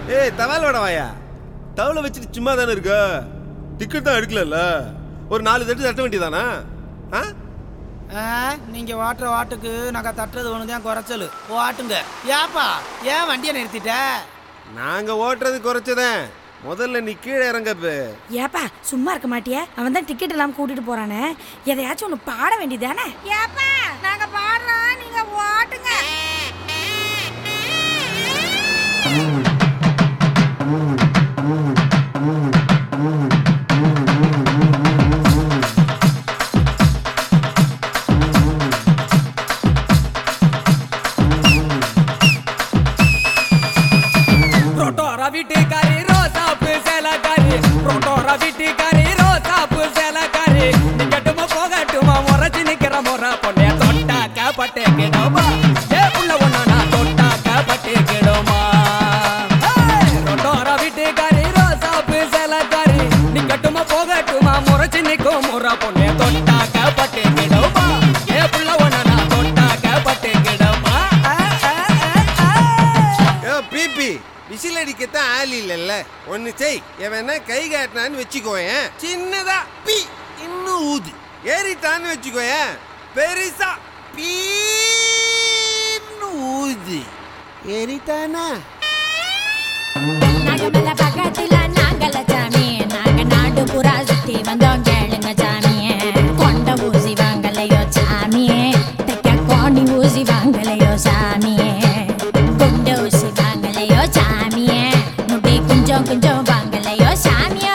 ஏய் தவால் வட வாயா தவளை வச்சுட்டு சும்மா தானே இருக்க டிக்கெட் தான் எடுக்கலல்ல ஒரு நாலு தட்டு தட்ட வேண்டியதானா ஆ ஆ, நீங்க ஓட்டுற வாட்டுக்கு நாங்க தட்டுறது ஒன்று தான் குறைச்சல் ஓட்டுங்க ஏப்பா ஏன் வண்டியை நிறுத்திட்ட நாங்க ஓட்டுறது குறைச்சதேன் முதல்ல நீ கீழே இறங்கப்பு ஏப்பா சும்மா இருக்க மாட்டியா அவன் தான் டிக்கெட் இல்லாம கூட்டிட்டு போறானே எதையாச்சும் ஒன்று பாட வேண்டியதானே ஏப்பா நாங்க பாடுறோம் நீங்க ஓட்டுங்க ரோட்டோரா வீட்டுக்காரி ரோசாப்பு சேலக்காரி ரோட்டோரா வீட்டுக்காரி ரோசாப்பு சேலக்காரி நிக்கட்டுமா போகட்டுமா முறைச்சு நிக்கிற முறை பொண்ணே தொட்டாக்க பட்டு கிடமா ஏ புள்ள ஒண்ணா நான் தொட்டாக்க பட்டு கிடமா ரோட்டோரா வீட்டுக்காரி ரோசாப்பு சேலக்காரி நிக்கட்டுமா போகட்டுமா முறைச்சு நிக்கும் முறை பொண்ணே தொட்டாக்க பட்டு கிடமா ஏ புள்ள ஒண்ணா நான் தொட்டாக்க பட்டு கிடமா ஆ, ஆ, ஆ, ஆ. ஏ பிபி விசில் அடிக்கத்தான் ஆள் இல்லைல்ல ஒன்று செய் எவனா கை காட்டினான்னு வச்சுக்கோயேன் சின்னதா பி இன்னும் ஊது ஏறிட்டான்னு வச்சுக்கோயேன் பெருசா பீன்னு ஊது ஏறிட்டானா நாகமல பக்கத்துல நாங்கள சாமி நாங்க நாடு புறா சுத்தி வந்தோம் கேளுங்க சாமி கொண்ட ஊசி வாங்கலையோ சாமி தைக்க கோணி ஊசி வாங்கலையோ சாமி குண்டு ஊசி வாங்கலையோ சாமி முடி குஞ்சம் குஞ்சம் வாங்கலையோ சாமியோ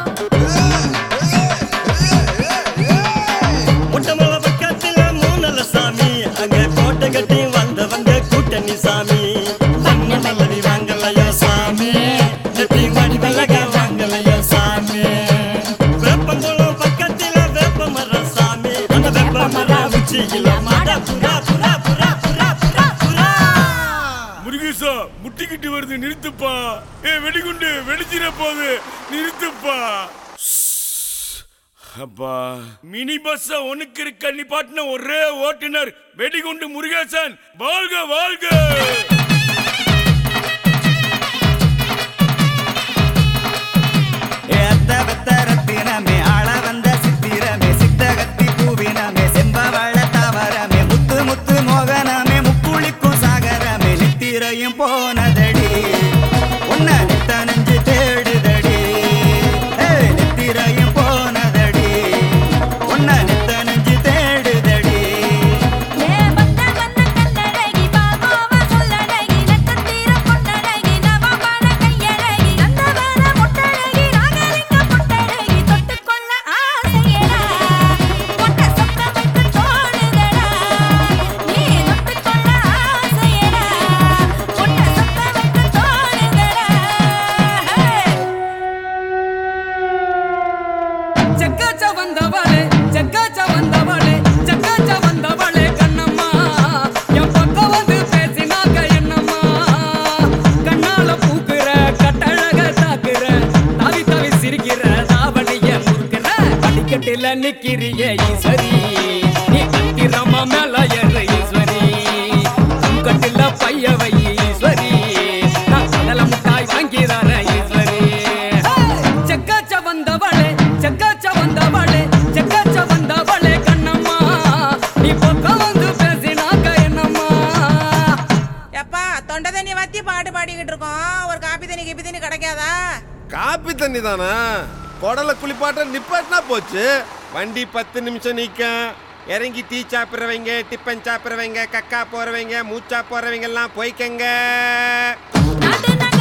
முட்டமல பக்கத்துல மூணல சாமி அங்க கோட்டை கட்டி வந்தவங்க கூட்டணி சாமி வண்ண மல்லடி வாங்கலையோ சாமி நெத்தி மணி விலக வாங்கலையோ சாமி வேப்பங்குளம் பக்கத்துல வேப்ப மர சாமி அந்த வேப்ப மர உச்சியில மாட புறா புறா புறா புறா புறா புறா முருகேசா முட்டிக்கிட்டு வருது நிறுத்துப்பா ஏ வெடிகுண்டு வெடிச்சிட போகுது நிறுத்துப்பா அப்பா மினி பஸ் உனக்கு இருக்க நிப்பாட்டின ஒரே ஓட்டுநர் வெடிகுண்டு முருகேசன் வாழ்க வாழ்க ஏத்த வெத்த ரத்தினமே ஆள வந்த சித்திரமே சித்தகத்தி பூவினமே செம்பவள தாவரமே முத்து முத்து மோகனமே முக்குளிக்கும் சாகரமே நித்திரையும் போனதடி உன்ன நித்த நெஞ்சு தேடுதடி ஏய், நித்திரையும் போனதடி உன்ன நித்த நெஞ்சு தேடுதடி ஏ வந்த வந்த கண்ணழகி பாகோவ சொல்லழகி நட்சத்திர பொன்னழகி நவபான கையழகி நந்தவன முட்டழகி நாகலிங்க புட்டழகி தொட்டுக்கொள்ள ஆசையடா பொட்ட சொக்க வைக்க தோணுதடா நீ தொட்டுக்கொள்ள ஆசையடா பொட்ட சொக்க வைக்க தோணுதடா செக்காச்ச வந்தவளே செக்காச்ச வந்தவளே செக்காச்ச வந்தவளே கண்ணம்மா என் பக்கம் வந்து பேசினாக்க என்னம்மா கண்ணால பூக்குற கட்டழக தாக்குற தவி தவி சிரிக்கிற தாவணிய முறுக்கிற படிக்கட்டில நிக்கிறிய ஈஸ்வரி நீ கட்டிரமா மேல ஏறு ஈஸ்வரி கட்டில பைய வை ஈஸ்வரி நான் கடல முட்டாய் வாங்கி தர ஈஸ்வரி செக்காச்ச வந்தவளே செக்காச்ச வந்தவளே செக்காச்ச வந்தவளே கண்ணம்மா நீ பக்கம் வந்து பேசினாக்க என்னம்மா எப்பா தொண்டை தண்ணி வத்தி பாட்டு பாடிக்கிட்டு இருக்கோம் ஒரு காப்பி தண்ணி கிப்பி தண்ணி கிடைக்காதா காப்பி தண்ணி தானா குடலை குளிப்பாட்ட நிப்பாட்டினா போச்சு வண்டி பத்து நிமிஷம் நிற்கும் இறங்கி டீ சாப்பிட்றவங்க டிஃபன் சாப்பிட்றவங்க கக்கா போறவங்க மூச்சா போறவங்க எல்லாம் போய்க்கங்க நாடு நட